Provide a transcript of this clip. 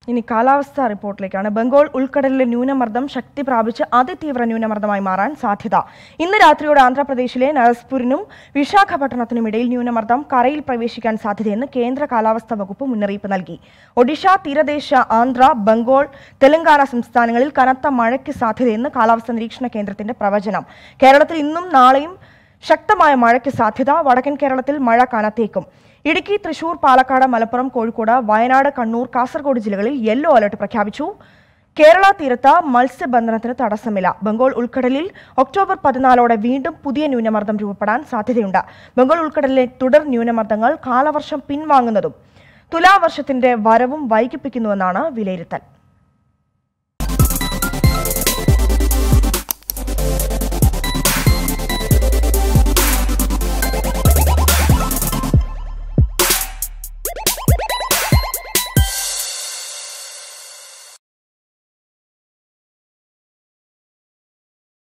ഇനി കാലാവസ്ഥാ റിപ്പോർട്ടിലേക്കാണ് ബംഗാൾ ഉൾക്കടലിലെ ന്യൂനമർദ്ദം ശക്തി പ്രാപിച്ച് അതിതീവ്ര ന്യൂനമർദ്ദമായി മാറാൻ സാധ്യത ഇന്ന് രാത്രിയോടെ ആന്ധ്രാപ്രദേശിലെ നരസ്പൂരിനും വിശാഖപട്ടണത്തിനും ഇടയിൽ ന്യൂനമർദ്ദം കരയിൽ പ്രവേശിക്കാൻ സാധ്യതയെന്ന് കേന്ദ്ര കാലാവസ്ഥാ വകുപ്പ് മുന്നറിയിപ്പ് നൽകി ഒഡീഷ തീരദേശ ആന്ധ്ര ബംഗാൾ തെലങ്കാന സംസ്ഥാനങ്ങളിൽ കനത്ത മഴയ്ക്ക് സാധ്യതയെന്ന് കാലാവസ്ഥാ നിരീക്ഷണ കേന്ദ്രത്തിന്റെ പ്രവചനം കേരളത്തിൽ ഇന്നും നാളെയും ശക്തമായ മഴയ്ക്ക് സാധ്യത വടക്കൻ കേരളത്തിൽ മഴ കനത്തേക്കും ഇടുക്കി തൃശൂർ പാലക്കാട് മലപ്പുറം കോഴിക്കോട് വയനാട് കണ്ണൂർ കാസർഗോഡ് ജില്ലകളിൽ യെല്ലോ അലർട്ട് പ്രഖ്യാപിച്ചു കേരള തീരത്ത് മത്സ്യബന്ധനത്തിന് തടസ്സമില്ല ബംഗാൾ ഉൾക്കടലിൽ ഒക്ടോബർ പതിനാലോടെ വീണ്ടും പുതിയ ന്യൂനമർദ്ദം രൂപപ്പെടാൻ സാധ്യതയുണ്ട് ബംഗാൾ ഉൾക്കടലിലെ തുടർ ന്യൂനമർദ്ദങ്ങൾ കാലവർഷം പിൻവാങ്ങുന്നതും തുലാവർഷത്തിന്റെ വരവും വൈകിപ്പിക്കുന്നുവെന്നാണ് വിലയിരുത്തൽ